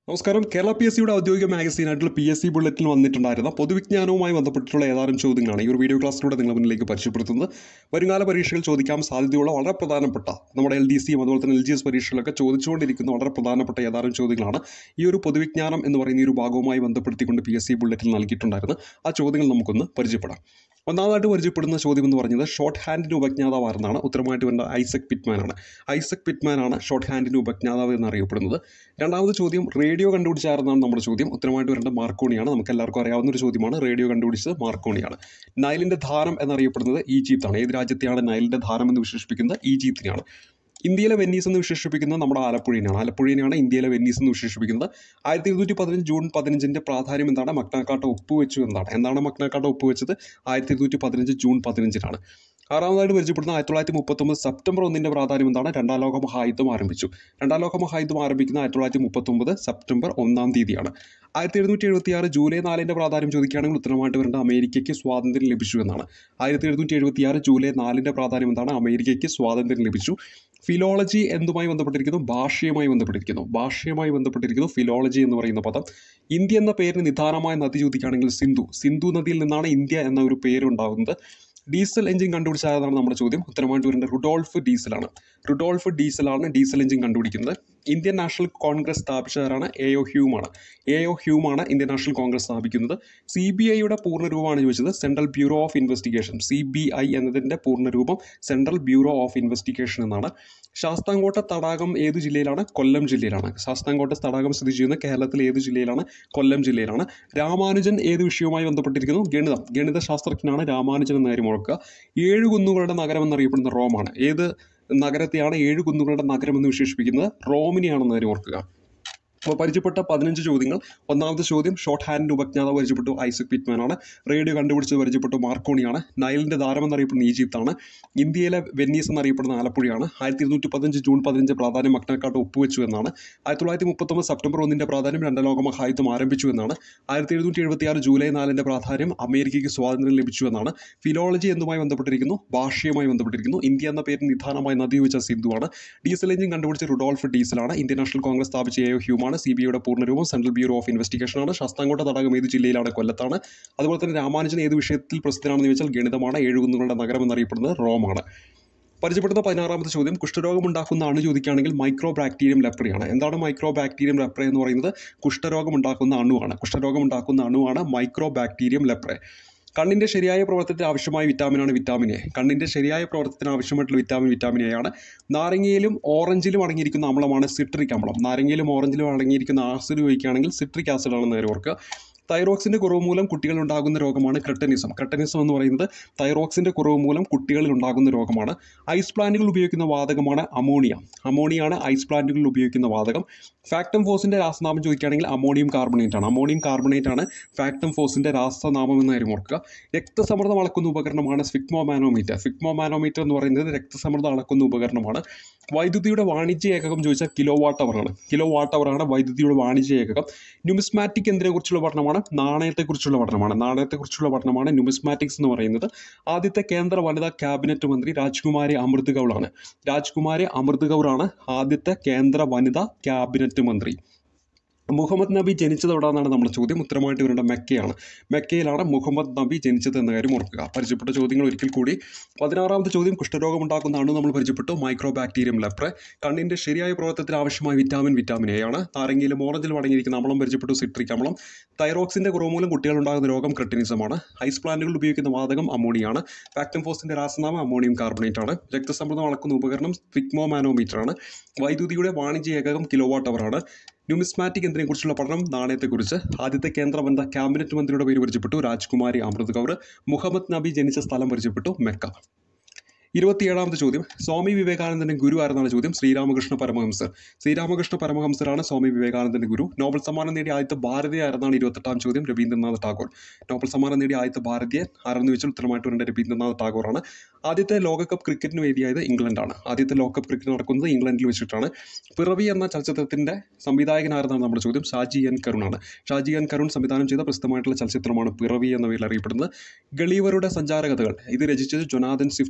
നമസ്കാരം Kerala P S സിയുടെ ഔദ്യോഗിക മാഗസീനായിട്ടുള്ള പി എസ് സി ബുള്ളറ്റിൽ വന്നിട്ടുണ്ടായിരുന്ന പൊതുവിജ്ഞാനവുമായി ബന്ധപ്പെട്ടിട്ടുള്ള ഏതാനും ചോദ്യങ്ങളാണ് ഈ ഒരു വീഡിയോ ക്ലാസ്സിലൂടെ നിങ്ങൾ മുന്നിലേക്ക് പരിചയപ്പെടുത്തുന്നത് വരുംകാല പരീക്ഷകൾ ചോദിക്കാൻ സാധ്യതയുള്ള വളരെ പ്രധാനപ്പെട്ട നമ്മുടെ എൽ ഡി സിയും അതുപോലെ തന്നെ എൽ ജി എസ് പരീക്ഷകളൊക്കെ ചോദിച്ചുകൊണ്ടിരിക്കുന്ന വളരെ പ്രധാനപ്പെട്ട ഏതാനും ചോദ്യങ്ങളാണ് ഈ ഒരു പൊതുവിജ്ഞാനം എന്ന് പറയുന്ന ഈ ഒരു ഭാഗവുമായി ബന്ധപ്പെടുത്തിക്കൊണ്ട് പി എസ് സി ബുള്ളറ്റിൽ നൽകിയിട്ടുണ്ടായിരുന്നു ആ ചോദ്യങ്ങൾ നമുക്കൊന്ന് പരിചയപ്പെടാം ഒന്നാമതായിട്ട് പരിചയപ്പെടുന്ന ചോദ്യം എന്ന് പറയുന്നത് ഷോർട്ട് ഹാൻഡിൻ്റെ ഉപജ്ഞാതാവാരെന്നാണ് ഉത്തരമായിട്ട് വേണ്ട ഐസക് പിറ്റ്മാനാണ് ഐസക് പിറ്റ്മാനാണ് ഷോർട്ട് ഹാൻഡിൻ്റെ ഉപജ്ഞാതാവ് എന്നറിയപ്പെടുന്നത് രണ്ടാമത് ചോദ്യം റേഡിയോ കണ്ടുപിടിച്ചാരെന്നാണ് നമ്മുടെ ചോദ്യം ഉത്തരമായിട്ട് വരേണ്ട മാർക്കോണിയാണ് നമുക്ക് എല്ലാവർക്കും അറിയാവുന്ന ഒരു ചോദ്യമാണ് റേഡിയോ കണ്ടുപിടിച്ചത് മാർക്കോണിയാണ് നൈലിൻ്റെ ധാരം എന്നറിയപ്പെടുന്നത് ഈജിപ്താണ് ഏത് രാജ്യത്തെയാണ് നൈലിൻ്റെ ധാരം എന്ന് വിശേഷിപ്പിക്കുന്നത് ഈജിപ്തിനെയാണ് ഇന്ത്യയിലെ വെന്നീസ് എന്ന് വിശേഷിപ്പിക്കുന്നത് നമ്മുടെ ആലപ്പുഴയിനെയാണ് ആലപ്പുഴയിനെയാണ് ഇന്ത്യയിലെ വെന്നീസ് എന്ന് വിശേഷിപ്പിക്കുന്നത് ആയിരത്തി ഇരുന്നൂറ്റി പതിനഞ്ച് ജൂൺ പതിനഞ്ചിൻ്റെ പ്രാധാന്യം എന്താണ് മക്നാക്കാട്ട ഒപ്പുവെച്ചു എന്നാണ് എന്താണ് മക്നാക്കാട്ട ഒപ്പുവെച്ചത് ആയിരത്തി ഇരുന്നൂറ്റി പതിനഞ്ച് ജൂൺ പതിനഞ്ചിനാണ് ആറാമതായിട്ട് പരിചയപ്പെടുന്ന ആയിരത്തി തൊള്ളായിരത്തി മുപ്പത്തൊമ്പത് സെപ്റ്റംബർ ഒന്നിൻ്റെ പ്രാധാന്യം എന്താണ് രണ്ടാം ലോക മഹായുദ്ധം ആരംഭിച്ചു രണ്ടാം ലോക മഹായുദ്ധം ആരംഭിക്കുന്ന ആയിരത്തി തൊള്ളായിരത്തി മുപ്പത്തൊമ്പത് സെപ്റ്റംബർ ഒന്നാം തീയതിയാണ് ആയിരത്തി എഴുന്നൂറ്റി എഴുപത്തി ആറ് ജൂലൈ നാലിൻ്റെ പ്രാധാന്യം ചോദിക്കുകയാണെങ്കിൽ ഉത്തരമായിട്ട് വരേണ്ട അമേരിക്കയ്ക്ക് സ്വാതന്ത്ര്യം ലഭിച്ചു എന്നാണ് ആയിരത്തി എഴുന്നൂറ്റി എഴുപത്തി ആറ് ജൂലൈ നാലിൻ്റെ പ്രാധാന്യം എന്താണ് അമേരിക്കയ്ക്ക് സ്വാതന്ത്ര്യം ലഭിച്ചു ഫിലോളജി എന്തുമായി ബന്ധപ്പെട്ടിരിക്കുന്നു ഭാഷയുമായി ബന്ധപ്പെട്ടിരിക്കുന്നു ഭാഷയുമായി ബന്ധപ്പെട്ടിരിക്കുന്നു ഫിലോളജി എന്ന് പറയുന്ന പദം ഇന്ത്യ എന്ന പേരിന് നിദാനമായ നദി ചോദിക്കുകയാണെങ്കിൽ സിന്ധു സിന്ധു നദിയിൽ നിന്നാണ് ഇന്ത്യ എന്ന ഒരു പേരുണ്ടാകുന്നത് ഡീസൽ എഞ്ചിൻ കണ്ടുപിടിച്ചതാണ് നമ്മുടെ ചോദ്യം ഉത്തരമായിട്ട് വരേണ്ടത് റുഡോൾഫ് ഡീസലാണ് റുഡോൾഫ് ഡീസലാണ് ഡീസൽ എഞ്ചിൻ കണ്ടുപിടിക്കുന്നത് ഇന്ത്യൻ നാഷണൽ കോൺഗ്രസ് സ്ഥാപിച്ചവരാണ് എ ഒ ഹ്യൂമാണ് എ ഒ ഹ്യൂമാണ് ഇന്ത്യൻ നാഷണൽ കോൺഗ്രസ് സ്ഥാപിക്കുന്നത് സി ബി ഐയുടെ പൂർണ്ണരൂപമാണ് ചോദിച്ചത് Central Bureau of Investigation C B I എന്നതിൻ്റെ പൂർണ്ണരൂപം സെൻട്രൽ ബ്യൂറോ ഓഫ് ഇൻവെസ്റ്റിഗേഷൻ എന്നാണ് ശാസ്താംകോട്ട തടാകം ഏത് ജില്ലയിലാണ് കൊല്ലം ജില്ലയിലാണ് ശാസ്താംകോട്ട തടാകം സ്ഥിതി ചെയ്യുന്നത് കേരളത്തിലെ ഏത് ജില്ലയിലാണ് കൊല്ലം ജില്ലയിലാണ് രാമാനുജൻ ഏത് വിഷയവുമായി ബന്ധപ്പെട്ടിരിക്കുന്നു ഗണിതം ഗണിത ശാസ്ത്രജ്ഞനാണ് രാമാനുജൻ എന്ന കാര്യം ഓർക്കുക ഏഴ് കുന്നുകളുടെ നഗരം എന്നറിയപ്പെടുന്ന റോമാണ് ഏത് നഗരത്തെയാണ് ഏഴ് കുന്നുകളുടെ നഗരം എന്ന് വിശേഷിപ്പിക്കുന്നത് റോമിനെയാണെന്ന് കാര്യം ഓർക്കുക അപ്പോൾ പരിചയപ്പെട്ട പതിനഞ്ച് ചോദ്യങ്ങൾ ഒന്നാമത്തെ ചോദ്യം ഷോർട്ട് ഹാൻഡിൻ്റെ ഉപജ്ഞാതാവ് പരിചയപ്പെട്ടു ഐസക് പിറ്റ്മാനാണ് റേഡിയോ കണ്ടുപിടിച്ചത് പരിചയപ്പെട്ടു മാർക്കോണിയാണ് നൈലിൻ്റെ ധാരം എന്നറിയപ്പെടുന്ന ഈജിപ്താണ് ഇന്ത്യയിലെ വെന്നീസ് എന്നറിയപ്പെടുന്ന ആലപ്പുഴയാണ് ആയിരത്തി ഇരുന്നൂറ്റി പതിനഞ്ച് ജൂൺ പതിനഞ്ച് പ്രാധാന്യം മക്നക്കാട്ട് ഒപ്പുവെച്ചു എന്നാണ് ആയിരത്തി തൊള്ളായിരത്തി മുപ്പത്തൊമ്പത് സെപ്റ്റംബർ ഒന്നിൻ്റെ പ്രാധാന്യം രണ്ടാം ലോക മഹായുദ്ധം ആരംഭിച്ചു എന്നാണ് ആയിരത്തി എഴുന്നൂറ്റി എഴുപത്തി ആറ് ജൂലൈ നാലിൻ്റെ പ്രാധാന്യം അമേരിക്കയ്ക്ക് സ്വാതന്ത്ര്യം ലഭിച്ചു എന്നാണ് ഫിലോളജി എന്തുമായി ബന്ധപ്പെട്ടിരിക്കുന്നു ഭാഷയുമായി ബന്ധപ്പെട്ടിരിക്കുന്നു ഇന്ത്യ എന്ന പേരിന് നിധാനമായി നദി വെച്ച സിന്ധുവാണ് ഡീസൽ എഞ്ചിൻ കണ്ടുപിടിച്ച റുഡോൾഫ് ഡീസലാണ് ഇന്ത്യൻ നാഷണൽ കോൺഗ്രസ് സ്ഥാപിച്ച എ ഹ്യൂമാണ് സി ബി ഐയുടെ പൂർണ്ണരൂപം സെൻട്രൽ ബ്യൂറോ ഓഫ് ഇൻവെസ്റ്റിഗേഷനാണ് ശാസ്താംകോട്ട തടാകം ഏത് ജില്ലയിലാണ് കൊല്ലത്താണ് അതുപോലെ തന്നെ രാമാനുജൻ ഏത് വിഷയത്തിൽ പ്രസിദ്ധനാണെന്ന് ചോദിച്ചാൽ ഗണിതമാണ് ഏഴുകുന്നുകളുടെ നഗരം എന്നറിയപ്പെടുന്നത് റോമാണ് പരിചയപ്പെടുന്ന പതിനാറാമത്തെ ചോദ്യം കുഷ്ഠരോഗം ഉണ്ടാക്കുന്ന അണു ചോദിക്കുകയാണെങ്കിൽ മൈക്രോ ബാക്ടീരിയം ലെപ്രയാണ് എന്താണ് മൈക്രോ ബാക്ടീരിയം ലെപ്ര എന്ന് പറയുന്നത് കുഷ്ഠരോഗം ഉണ്ടാക്കുന്ന അണുവാണ് കുഷ്ഠരോഗം ഉണ്ടാക്കുന്ന അണുവാണ് മൈക്രോ ബാക്ടീരിയം ലെപ്ര കണ്ണിൻ്റെ ശരിയായ പ്രവർത്തനത്തിന് ആവശ്യമായ വിറ്റാമിനാണ് വിറ്റാമിൻ എ കണ്ണിൻ്റെ ശരിയായ പ്രവർത്തനത്തിന് ആവശ്യമായിട്ടുള്ള വിറ്റാമിൻ വിറ്റാമിൻ എ ആണ് നാരങ്ങയിലും ഓറഞ്ചിലും അടങ്ങിയിരിക്കുന്ന അമ്ലമാണ് സിട്രിക് അമ്ലം നാരങ്ങയിലും ഓറഞ്ചിലും അടങ്ങിയിരിക്കുന്ന ആസിഡ് ഉപയോഗിക്കുകയാണെങ്കിൽ സിട്രിക് ആസിഡ് ആണെന്ന് നേരെ ഓർക്കുക തൈറോക്സിൻ്റെ കുറവ് മൂലം കുട്ടികളിൽ ഉണ്ടാകുന്ന രോഗമാണ് ക്രെട്ടനിസം ക്രെട്ടനിസം എന്ന് പറയുന്നത് തൈറോക്സിൻ്റെ കുറവ് മൂലം കുട്ടികളിൽ ഉണ്ടാകുന്ന രോഗമാണ് ഐസ് പ്ലാന്റുകൾ ഉപയോഗിക്കുന്ന വാതകമാണ് അമോണിയ അമോണിയാണ് ഐസ് പ്ലാന്റുകളിൽ ഉപയോഗിക്കുന്ന വാതകം ഫാക്ടം ഫോസിൻ്റെ രാസനാമം ചോദിക്കുകയാണെങ്കിൽ അമോണിയം കാർബണേറ്റ് ആണ് അമോണിയം കാർബണേറ്റ് ആണ് ഫാക്ടം ഫോസിൻ്റെ രാസനാമം എന്ന് കാര്യം ഓർക്കുക രക്തസമ്മർദ്ദം അളക്കുന്ന ഉപകരണമാണ് സ്വിഗ്മോമാനോമീറ്റർ സ്വിഗ്മോമാനോമീറ്റർ എന്ന് പറയുന്നത് രക്തസമ്മർദ്ദം അളക്കുന്ന ഉപകരണമാണ് വൈദ്യുതിയുടെ വാണിജ്യ ഏകകം ചോദിച്ചാൽ കിലോ വാട്ട് അവറാണ് കിലോ വാട്ട് അവറാണ് വൈദ്യുതിയുടെ വാണിജ്യ ഏകകം ന്യൂമിസ്മാറ്റിക് എന്തിനെക്കുറിച്ചുള്ള പഠനമാണ് നാണയത്തെക്കുറിച്ചുള്ള പഠനമാണ് നാണയത്തെക്കുറിച്ചുള്ള പഠനമാണ് ന്യൂമിസ്മാറ്റിക്സ് എന്ന് പറയുന്നത് ആദ്യത്തെ കേന്ദ്ര വനിതാ ക്യാബിനറ്റ് മന്ത്രി രാജ്കുമാരി അമൃത് കൗറാണ് രാജ്കുമാരി അമൃത് കൗറാണ് ആദ്യത്തെ കേന്ദ്ര വനിതാ ക്യാബിനറ്റ് മന്ത്രി മുഹമ്മദ് നബി ജനിച്ചത് എവിടെയെന്നാണ് നമ്മുടെ ചോദ്യം ഉത്തരമായിട്ട് വരേണ്ട മെക്കയാണ് മെക്കയിലാണ് മുഹമ്മദ് നബി ജനിച്ചത് എന്ന കാര്യം ഓർക്കുക പരിചയപ്പെട്ട ചോദ്യങ്ങൾ ഒരിക്കൽ കൂടി പതിനാറാമത്തെ ചോദ്യം കുഷ്ഠരോഗം ഉണ്ടാക്കുന്ന അണു നമ്മൾ പരിചയപ്പെട്ടു മൈക്രോ ബാക്ടീരിയം ലെപ്ര കണ്ണിൻ്റെ ശരിയായ പ്രവർത്തനത്തിന് ആവശ്യമായ വിറ്റാമിൻ വിറ്റാമിൻ എ ആണ് നാരങ്ങയിലും ഓറഞ്ചിലും അടങ്ങിയിരിക്കുന്ന അമ്ലം പരിചയപ്പെട്ടു സിട്രിക് അമ്ലം തൈറോക്സിൻ്റെ കുറവ് മൂലം കുട്ടികളുണ്ടാകുന്ന രോഗം ക്രെട്ടിനിസമാണ് ഐസ് പ്ലാന്റുകൾ ഉപയോഗിക്കുന്ന വാതകം അമോണിയാണ് ഫാക്ടം ഫോസിൻ്റെ രാസനാമം അമോണിയം കാർബണേറ്റ് ആണ് രക്തസമ്മർദ്ദം അളക്കുന്ന ഉപകരണം സ്വിഗ്മോമാനോമീറ്റർ ആണ് വൈദ്യുതിയുടെ വാണിജ്യ ഏകകം കിലോവാട്ട് അവറാണ് ന്യൂമിസ്മാറ്റിക് എന്നതിനെക്കുറിച്ചുള്ള പഠനം നാണയത്തെക്കുറിച്ച് ആദ്യത്തെ കേന്ദ്ര വനിത ക്യാബിനറ്റ് മന്ത്രിയുടെ പേര് പരിചയപ്പെട്ടു രാജ്കുമാരി അമൃത് കൗർ മുഹമ്മദ് നബി ജനിച്ച സ്ഥലം പരിചയപ്പെട്ടു മെക്ക ഇരുപത്തിയേഴാമത്തെ ചോദ്യം സ്വാമി വിവേകാനന്ദൻ്റെ ഗുരു ആരെന്നാണ് ചോദ്യം ശ്രീരാമകൃഷ്ണ പരമഹംസർ ശ്രീരാമകൃഷ്ണ പരമഹംസറാണ് സ്വാമി വിവേകാനന്ദൻ്റെ ഗുരു നോബൽ സമ്മാനം നേടിയ ആദ്യത്തെ ഭാരതീയ ആരെന്നാണ് ഇരുപത്തെട്ടാം ചോദ്യം രവീന്ദ്രനാഥ് ടാഗോർ നോബൽ സമ്മാനം നേടിയ ആദ്യത്തെ ഭാരതീയൻ ആരെന്ന് വെച്ചാൽ ഉത്തരമായിട്ട് വരേണ്ട രവീന്ദ്രനാഥ് ടാഗോറാണ് ആദ്യത്തെ ലോകകപ്പ് ക്രിക്കറ്റിന് വേദിയായത് ഇംഗ്ലണ്ടാണ് ആദ്യത്തെ ലോകകപ്പ് ക്രിക്കറ്റ് നടക്കുന്നത് ഇംഗ്ലണ്ടിൽ വെച്ചിട്ടാണ് പിറവി എന്ന ചലച്ചിത്രത്തിൻ്റെ സംവിധായകനാരെന്നാണ് നമ്മുടെ ചോദ്യം ഷാജി എൻ കരുണാണ് ഷാജി എൻ കരുൺ സംവിധാനം ചെയ്ത പ്രസിദ്ധമായിട്ടുള്ള ചലച്ചിത്രമാണ് പിറവി എന്ന പേരിൽ അറിയപ്പെടുന്നത് ഗളീവറുടെ സഞ്ചാരകഥകൾ ഇത് രചിച്ചത് ജൊനാഥൻ സ്വിഫ്റ്റ് ആണ്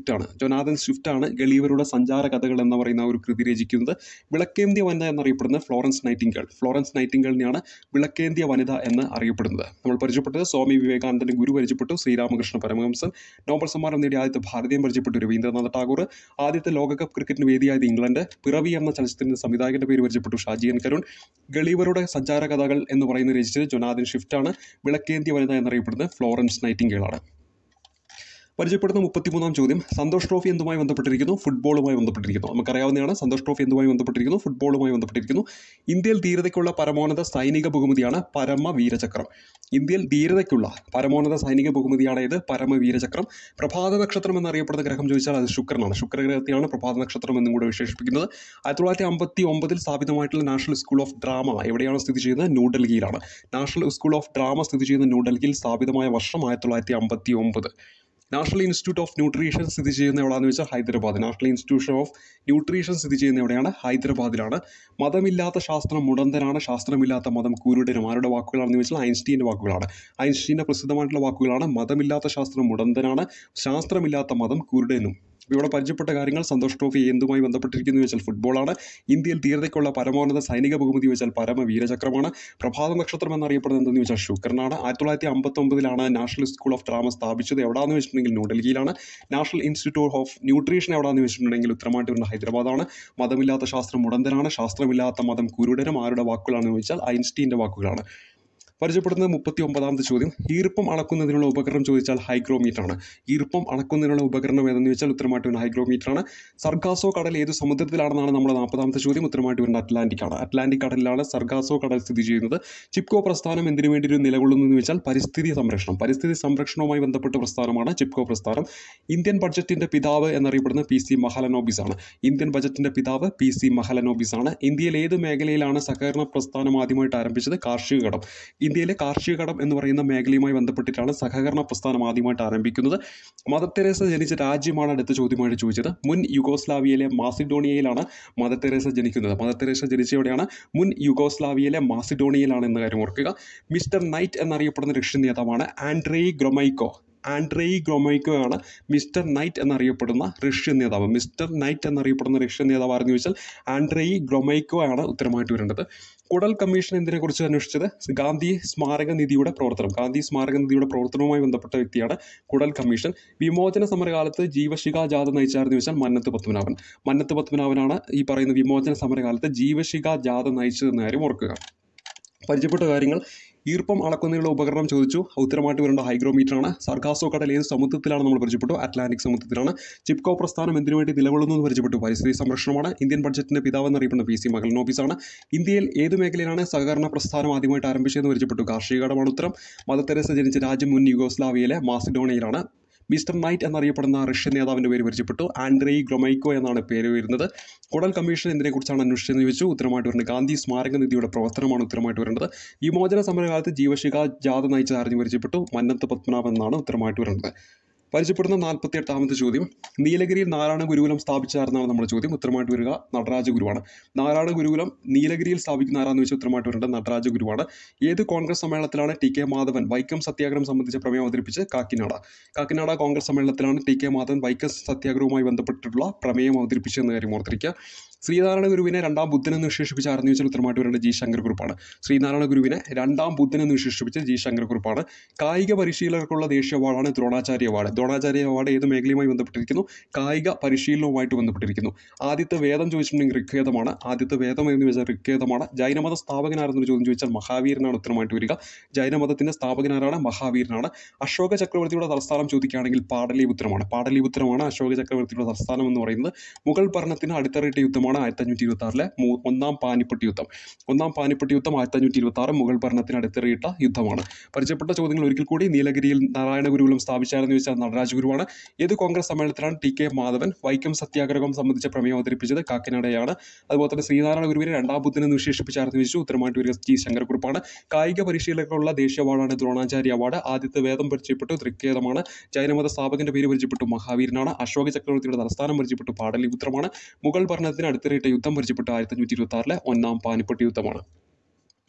ജൊനാഥൻ സ്വിഫ്റ്റ് ആണ് ഗളീവരുടെ സഞ്ചാര കഥകൾ എന്ന് പറയുന്ന ഒരു കൃതി രചിക്കുന്നത് വിളക്കേന്ത്യ വനിത എന്നറിയപ്പെടുന്നത് ഫ്ലോറൻസ് നൈറ്റിംഗേൾ ഫ്ലോറൻസ് നൈറ്റിംഗേളിനെയാണ് വിളക്കേന്ത്യ വനിത എന്ന് അറിയപ്പെടുന്നത് നമ്മൾ പരിചയപ്പെട്ടത് സ്വാമി വിവേകാനന്ദൻ്റെ ഗുരു പരിചയപ്പെട്ടു ശ്രീരാമകൃഷ്ണ പരമഹംസൻ നോബൽ സമ്മാനം നേടിയ ആദ്യത്തെ ഭാരതീയം പരിചയപ്പെട്ടു രവീന്ദ്രനാഥ് ടാഗോർ ആദ്യത്തെ ലോകകപ്പ് ക്രിക്കറ്റിന് വേദിയായത് ഇംഗ്ലണ്ട് പിറവി എന്ന ചലച്ചിത്രത്തിൻ്റെ സംവിധായകന്റെ പേര് പരിചയപ്പെട്ടു ഷാജിയൻ കരുൺ ഗളീവരുടെ സഞ്ചാര കഥകൾ എന്ന് പറയുന്നത് രചിച്ചത് ജൊനാഥൻ ഷിഫ്റ്റാണ് വിളക്കേന്ത്യ വനിത എന്നറിയപ്പെടുന്നത് ഫ്ലോറൻസ് നൈറ്റിംഗേളാണ് പരിചയപ്പെടുന്ന മുപ്പത്തിമൂന്നാം ചോദ്യം സന്തോഷ് ട്രോഫി എന്തുമായി ബന്ധപ്പെട്ടിരിക്കുന്നു ഫുട്ബോളുമായി ബന്ധപ്പെട്ടിരിക്കുന്നു നമുക്കറിയാവുന്നതാണ് സന്തോഷ് ട്രോഫി എന്തുമായി ബന്ധപ്പെട്ടിരിക്കുന്നു ഫുട്ബോളുമായി ബന്ധപ്പെട്ടിരിക്കുന്നു ഇന്ത്യയിൽ ധീരതയ്ക്കുള്ള പരമോന്നത സൈനിക ബഹുമതിയാണ് പരമവീരചക്രം ഇന്ത്യയിൽ ധീരതയ്ക്കുള്ള പരമോന്നത സൈനിക ബഹുമതിയാണ് ഇത് പരമവീരചക്രം പ്രഭാത നക്ഷത്രം എന്നറിയപ്പെടുന്ന ഗ്രഹം ചോദിച്ചാൽ അത് ശുക്രനാണ് ശുക്രഗ്രഹത്തെയാണ് പ്രഭാത നക്ഷത്രം എന്നും കൂടെ വിശേഷിപ്പിക്കുന്നത് ആയിരത്തി തൊള്ളായിരത്തി അമ്പത്തി ഒമ്പതിൽ സ്ഥാപിതമായിട്ടുള്ള നാഷണൽ സ്കൂൾ ഓഫ് ഡ്രാമ എവിടെയാണ് സ്ഥിതി ചെയ്യുന്നത് ന്യൂഡൽഹിയിലാണ് നാഷണൽ സ്കൂൾ ഓഫ് ഡ്രാമ സ്ഥിതി ചെയ്യുന്ന ന്യൂഡൽഹിയിൽ സ്ഥാപിതമായ വർഷം ആയിരത്തി തൊള്ളായിരത്തി അമ്പത്തി ഒമ്പത് നാഷണൽ ഇൻസ്റ്റിറ്റ്യൂട്ട് ഓഫ് ന്യൂട്രീഷൻ സ്ഥിതി ചെയ്യുന്ന എവിടെയാണെന്ന് വെച്ചാൽ Hyderabad National Institution of Nutrition സ്ഥിതി ചെയ്യുന്ന എവിടെയാണ് ഹൈദരാബാദിലാണ് മതമില്ലാത്ത ശാസ്ത്രം മുടന്തനാണ് ശാസ്ത്രമില്ലാത്ത മതം കുരുടനും ആരുടെ വാക്കുകളാണെന്ന് വെച്ചാൽ ഐൻസ്റ്റീൻ്റെ വാക്കുകളാണ് ഐൻസ്റ്റീൻ്റെ പ്രസിദ്ധമായിട്ടുള്ള വാക്കുകളാണ് മതമില്ലാത്ത ശാസ്ത്രം മുടന്തനാണ് ശാസ്ത്രമില്ലാത്ത മതം കുരുടനും അപ്പോൾ ഇവിടെ പരിചയപ്പെട്ട കാര്യങ്ങൾ സന്തോഷ് ട്രോഫി എന്തുമായി ബന്ധപ്പെട്ടിരിക്കുന്നു വെച്ചാൽ ഫുട്ബോളാണ് ഇന്ത്യയിൽ ധീരതയ്ക്കുള്ള പരമോന്നത സൈനിക ബഹുമതി വെച്ചാൽ പരമവീരചക്രമാണ് പ്രഭാത നക്ഷത്രം എന്നറിയപ്പെടുന്നത് എന്തെന്ന് വെച്ചാൽ ശുക്രനാണ് ആയിരത്തി തൊള്ളായിരത്തി അമ്പത്തൊമ്പതിലാണ് നാഷണൽ സ്കൂൾ ഓഫ് ഡ്രാമ സ്ഥാപിച്ചത് എവിടെയാണെന്ന് വെച്ചിട്ടുണ്ടെങ്കിൽ ന്യൂഡൽഹിയിലാണ് നാഷണൽ ഇൻസ്റ്റിറ്റ്യൂട്ട് ഓഫ് ന്യൂട്രീഷൻ എവിടെയാണെന്ന് വെച്ചിട്ടുണ്ടെങ്കിൽ ഉത്തരമായിട്ട് വരുന്ന ഹൈദരാബാദാണ് മതമില്ലാത്ത ശാസ്ത്രം മുടന്തനാണ് ശാസ്ത്രമില്ലാത്ത മതം കുരുടനും ആരുടെ വാക്കുകളാണെന്ന് വെച്ചാൽ ഐൻസ്റ്റീൻ്റെ വാക്കുകളാണ് പരിചയപ്പെടുന്നത് മുപ്പത്തി ഒമ്പതാമത്തെ ചോദ്യം ഈർപ്പം അളക്കുന്നതിനുള്ള ഉപകരണം ചോദിച്ചാൽ ഹൈഗ്രോമീറ്റർ ആണ് ഈർപ്പം അളക്കുന്നതിനുള്ള ഉപകരണം ഏതെന്ന് വെച്ചാൽ ഉത്തരമായിട്ട് വരുന്ന ഹൈഗ്രോമീറ്റർ ആണ് സർഗാസോ കടൽ ഏത് സമുദ്രത്തിലാണെന്നാണ് നമ്മുടെ നാൽപ്പതാമത്തെ ചോദ്യം ഉത്തരമായിട്ട് വരുന്ന അറ്റ്ലാന്റിക് ആണ് അറ്റ്ലാന്റിക് കടലിലാണ് സർഗാസോ കടൽ സ്ഥിതി ചെയ്യുന്നത് ചിപ്കോ പ്രസ്ഥാനം എന്തിനു വേണ്ടി ഒരു നിലകൊള്ളുന്നു എന്ന് വെച്ചാൽ പരിസ്ഥിതി സംരക്ഷണം പരിസ്ഥിതി സംരക്ഷണവുമായി ബന്ധപ്പെട്ട പ്രസ്ഥാനമാണ് ചിപ്കോ പ്രസ്ഥാനം ഇന്ത്യൻ ബഡ്ജറ്റിന്റെ പിതാവ് എന്നറിയപ്പെടുന്ന പി സി മഹലനോബിസ് ആണ് ഇന്ത്യൻ ബജറ്റിന്റെ പിതാവ് പി സി മഹലനോബിസ് ആണ് ഇന്ത്യയിൽ ഏത് മേഖലയിലാണ് സഹകരണ പ്രസ്ഥാനം ആദ്യമായിട്ട് ആരംഭിച്ചത് കാർഷിക കടം ഇന്ത്യയിലെ കാർഷിക കടം എന്ന് പറയുന്ന മേഖലയുമായി ബന്ധപ്പെട്ടിട്ടാണ് സഹകരണ പ്രസ്ഥാനം ആദ്യമായിട്ട് ആരംഭിക്കുന്നത് മദർ തെരേസ ജനിച്ച രാജ്യമാണ് അടുത്ത ചോദ്യമായിട്ട് ചോദിച്ചത് മുൻ യുഗോസ്ലാവിയയിലെ മാസിഡോണിയയിലാണ് മദർ തെരേസ ജനിക്കുന്നത് മദർ തെരേസ ജനിച്ച എവിടെയാണ് മുൻ യുഗോസ്ലാവിയയിലെ മാസിഡോണിയയിലാണ് എന്ന കാര്യം ഓർക്കുക മിസ്റ്റർ നൈറ്റ് എന്നറിയപ്പെടുന്ന റഷ്യൻ നേതാവാണ് ആൻഡ്രേ ഗ്രൊമൈക്കോ ആൻഡ്രേ ഗ്രൊമൈക്കോ ആണ് മിസ്റ്റർ നൈറ്റ് എന്നറിയപ്പെടുന്ന റഷ്യൻ നേതാവ് മിസ്റ്റർ നൈറ്റ് എന്നറിയപ്പെടുന്ന റഷ്യൻ നേതാവ് ആരെന്ന് ചോദിച്ചാൽ ആൻഡ്രേ ഗ്രൊമൈക്കോ ആണ് ഉത്തരമായിട്ട് വരേണ്ടത് കുടൽ കമ്മീഷൻ എന്തിനെക്കുറിച്ച് അന്വേഷിച്ചത് ഗാന്ധി സ്മാരക നിധിയുടെ പ്രവർത്തനം ഗാന്ധി സ്മാരക നിധിയുടെ പ്രവർത്തനവുമായി ബന്ധപ്പെട്ട വ്യക്തിയാണ് കുടൽ കമ്മീഷൻ വിമോചന സമരകാലത്ത് ജീവശിഖ ജാഥ നയിച്ചാരെന്ന് വെച്ചാൽ മന്നത്ത് പത്മനാഭൻ മന്നത്ത് പത്മനാഭനാണ് ഈ പറയുന്ന വിമോചന സമരകാലത്ത് ജീവശിഖ ജാഥ നയിച്ചതെന്ന കാര്യം ഓർക്കുക പരിചയപ്പെട്ട കാര്യങ്ങൾ ഈർപ്പം അളക്കുന്നതിനുള്ള ഉപകരണം ചോദിച്ചു ഉത്തരമായിട്ട് വരേണ്ട ഹൈഗ്രോമീറ്റർ ആണ് സർഗാസോ കടൽ ഏത് സമുദ്രത്തിലാണ് നമ്മൾ പരിചയപ്പെട്ടു അറ്റ്ലാന്റിക് സമുദ്രത്തിലാണ് ചിപ്കോ പ്രസ്ഥാനം എന്തിനു വേണ്ടി നിലകൊള്ളുന്നു എന്ന് പരിചയപ്പെട്ടു പരിസ്ഥിതി സംരക്ഷണമാണ് ഇന്ത്യൻ ബഡ്ജറ്റിന്റെ പിതാവ് എന്നറിയപ്പെടുന്ന പി സി മകൽനോബീസാണ് ഇന്ത്യയിൽ ഏത് മേഖലയിലാണ് സഹകരണ പ്രസ്ഥാനം ആദ്യമായിട്ട് ആരംഭിച്ചതെന്ന് പരിചയപ്പെട്ടു കാർഷിക കടമാണ് ഉത്തരം മദർ തെരേസ ജനിച്ച രാജ്യം മുൻ യുഗോസ്ലാവിയയിലെ മാസിഡോണിയയിലാണ് മിസ്റ്റർ നൈറ്റ് എന്നറിയപ്പെടുന്ന റഷ്യൻ നേതാവിൻ്റെ പേര് പരിചയപ്പെട്ടു ആൻഡ്രേ ഗ്രൊമൈക്കോ എന്നാണ് പേര് വരുന്നത് കുടൽ കമ്മീഷൻ എന്തിനെക്കുറിച്ചാണ് അന്വേഷിച്ചതെന്ന് ചോദിച്ചു ഉത്തരമായിട്ട് വരുന്നത് ഗാന്ധി സ്മാരക നിധിയുടെ പ്രവർത്തനമാണ് ഉത്തരമായിട്ട് വരേണ്ടത് വിമോചന സമരകാലത്ത് ജീവശിഖ ജാഥ നയിച്ച അറിഞ്ഞു പരിചയപ്പെട്ടു മന്നത്ത് പത്മനാഭൻ എന്നാണ് ഉത്തരമായിട്ട് വരേണ്ടത് പരിചയപ്പെടുന്ന നാൽപ്പത്തി എട്ടാമത്തെ ചോദ്യം നീലഗിരിയിൽ നാരായണ ഗുരുകുലം സ്ഥാപിച്ചായിരുന്നാണ് നമ്മുടെ ചോദ്യം ഉത്തരമായിട്ട് വരിക നടരാജ ഗുരുവാണ് നാരായണ ഗുരുകുലം നീലഗിരിയിൽ സ്ഥാപിക്കുന്ന ആരാന്ന് വെച്ചാൽ ഉത്തരമായിട്ട് വരേണ്ടത് നടരാജ ഗുരുവാണ് ഏത് കോൺഗ്രസ് സമ്മേളനത്തിലാണ് ടി കെ മാധവൻ വൈക്കം സത്യാഗ്രഹം സംബന്ധിച്ച പ്രമേയം അവതരിപ്പിച്ച് കാക്കിനാട കാക്കിനാട കോൺഗ്രസ് സമ്മേളനത്തിലാണ് ടി കെ മാധവൻ വൈക്കം സത്യാഗ്രഹവുമായി ബന്ധപ്പെട്ടിട്ടുള്ള പ്രമേയം അവതരിപ്പിച്ചതെന്ന കാര്യം ഓർത്തിരിക്കുക ശ്രീനാരായണ ഗുരുവിനെ രണ്ടാം ബുദ്ധൻ എന്ന് വിശേഷിപ്പിച്ച ആരെന്ന് വെച്ചാൽ ഉത്തരമായിട്ട് വരേണ്ടത് ജി ശങ്കരക്കുറുപ്പാണ് ശ്രീനാരായണ ഗുരുവിനെ രണ്ടാം ബുദ്ധൻ എന്ന് വിശേഷിപ്പിച്ച ജി ശങ്കരക്കുറുപ്പാണ് കായിക പരിശീലകർക്കുള്ള ദേശീയ അവാർഡാണ് ദ്രോണാചാര്യ അവാർഡ് ദ്രോണാചാര്യ അവാർഡ് ഏത് മേഖലയുമായി ബന്ധപ്പെട്ടിരിക്കുന്നു കായിക പരിശീലനവുമായിട്ട് ബന്ധപ്പെട്ടിരിക്കുന്നു ആദ്യത്തെ വേദം ചോദിച്ചിട്ടുണ്ടെങ്കിൽ ഋഗ്വേദമാണ് ആദ്യത്തെ വേദം എന്ന് വെച്ചാൽ ഋഗ്വേദമാണ് ജൈനമത സ്ഥാപകനാരെന്നൊരു ചോദ്യം ചോദിച്ചാൽ മഹാവീരനാണ് ഉത്തരമായിട്ട് വരിക ജൈനമതത്തിൻ്റെ സ്ഥാപകനാരാണ് മഹാവീരനാണ് അശോക ചക്രവർത്തിയുടെ തലസ്ഥാനം ചോദിക്കുകയാണെങ്കിൽ പാടലിപുത്രമാണ് പാടലിപുത്രമാണ് അശോക ചക്രവർത്തിയുടെ തലസ്ഥാനം എന്ന് പറയുന്നത് മുഗൾ ഭരണത്തിന് അടിത്തറയിട്ട യുദ്ധമാണ് ആയിരത്തി അഞ്ഞൂറ്റി ഇരുപത്തി ആറിലെ ഒന്നാം പാനിപ്പട്ട് യുദ്ധം ഒന്നാം പാനിപ്പട്ട് യുദ്ധം ആയിരത്തി അഞ്ഞൂറ്റി ഇരുപത്തി ആറ് മുഗൾ ഭരണത്തിന് അടിത്തറയിട്ട യുദ്ധമാണ് പരിചയപ്പെട്ട ചോദ്യങ്ങൾ ഒരിക്കൽ കൂടി നീലഗിരിയിൽ നാരായണ ഗുരുകുലം സ്ഥാപിച്ചാരെന്ന് ചോദിച്ചാൽ നടരാജ ഗുരുവാണ് ഏത് കോൺഗ്രസ് സമ്മേളനത്തിലാണ് ടി കെ മാധവൻ വൈക്കം സത്യാഗ്രഹം സംബന്ധിച്ച പ്രമേയം അവതരിപ്പിച്ചത് കാക്കിനാടയാണ് അതുപോലെ തന്നെ ശ്രീനാരായണ ഗുരുവിനെ രണ്ടാം ബുദ്ധൻ എന്ന് വിശേഷിപ്പിച്ചാരെന്ന് ചോദിച്ചു ഉത്തരമായിട്ട് വരിക ജി ശങ്കരക്കുറിപ്പാണ് കായിക പരിശീലകർക്കുള്ള ദേശീയ അവാർഡാണ് ദ്രോണാചാര്യ അവാർഡ് ആദ്യത്തെ വേദം പരിചയപ്പെട്ടു തൃക്കേതമാണ് ജൈനമത സ്ഥാപകന്റെ പേര് പരിചയപ്പെട്ടു മഹാവീരനാണ് അശോക ചക്രവർത്തിയുടെ തലസ്ഥാനം പരിചയപ്പെട്ടു പാടലിപുത്രമാണ് മുഗൾ ഭരണത്തിന് അടുത്തിറയിട്ട യുദ്ധം പരിചയപ്പെട്ടു ആയിരത്തി അഞ്ഞൂറ്റി ഇരുപത്തി ആറിലെ ഒന്നാം പാനിപ്പട്ട് യുദ്ധമാണ്